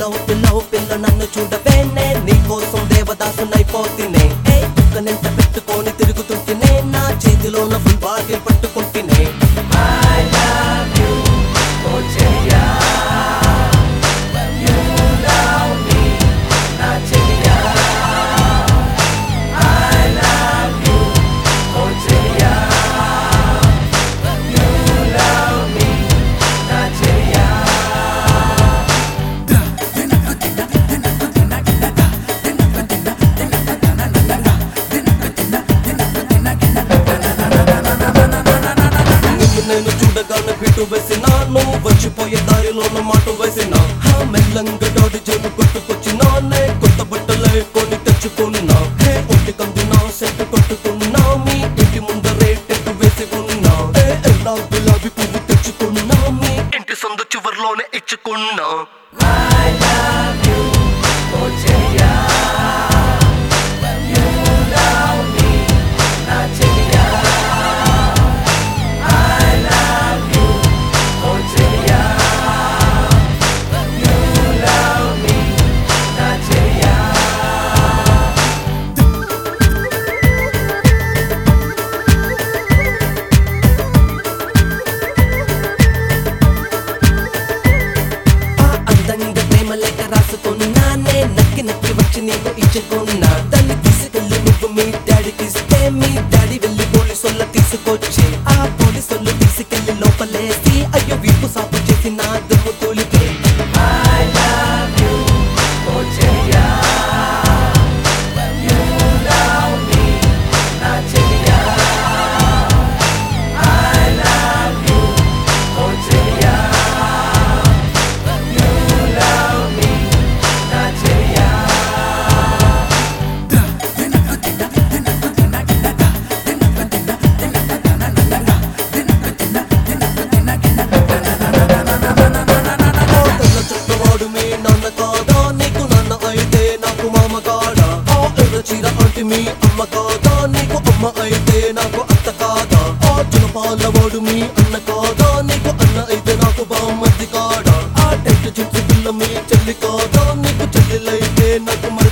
pillow pillow పిల్ల నన్ను చూడవేనే నీ కోసం దేవదాసునైపోతినే ఏ కుక్కనెంట పెట్టుకొని తిరుగుతుంటేనే నా చేతిలో ఫుల్ బాటిల్ పట్టుకుంటేనే నిన్ను నేను చూడగానే బిట్టు వేసినాను వచ్చిపోయే దారిలోన మాట వేసిన హా మెల్లంగా డాడి జేబు కొట్టుకొచ్చినానే కొత్త బట్టలే కొని తెచ్చుకున్నా హే ఒంటి కందునా సెంటు కొట్టుకున్నా మీ ఇంటి ముందరే టెంట్ వేసి ఉన్నా ఏ ఎల్లా గులాబీ పువ్వు తెచ్చుకున్నా మీ ఇంటి సందు చివర్లోనే ఇచ్చుకున్నా ఆ అందంగా ప్రేమ లేఖ రాసుకున్నానే నక్కి నక్కి వచ్చి నీకు ఇచ్చుకున్నా దాన్ని తీసుకెళ్ళి నువ్వు మీ డాడీకి ఇస్తే మీ డాడీ వెళ్ళి పోలీసుల తీసుకొచ్చి ఆ పోలీసులు తీసుకెళ్లి లోపలేసి అయ్యో వీపు సాపు చేసి నా దుమ్ము తోలితే ఆ తెల్ల చుట్టవాడు మీ నాన్న కాదా నీకు నాన్న అయితే నాకు మామ కాడా ఆ ఎర్ర చీర అంటే మీ అమ్మ కాదా నీకు అమ్మ అయితే నాకు అత్త కాదా ఆ జనపాలవాడు మీ అన్న కాదా నీకు అన్న అయితే నాకు బామ్మది కాడా ఆ టెంట్ చించు పిల్ల మీ చెల్లి కాదా నీకు చెల్లెలైతే నాకు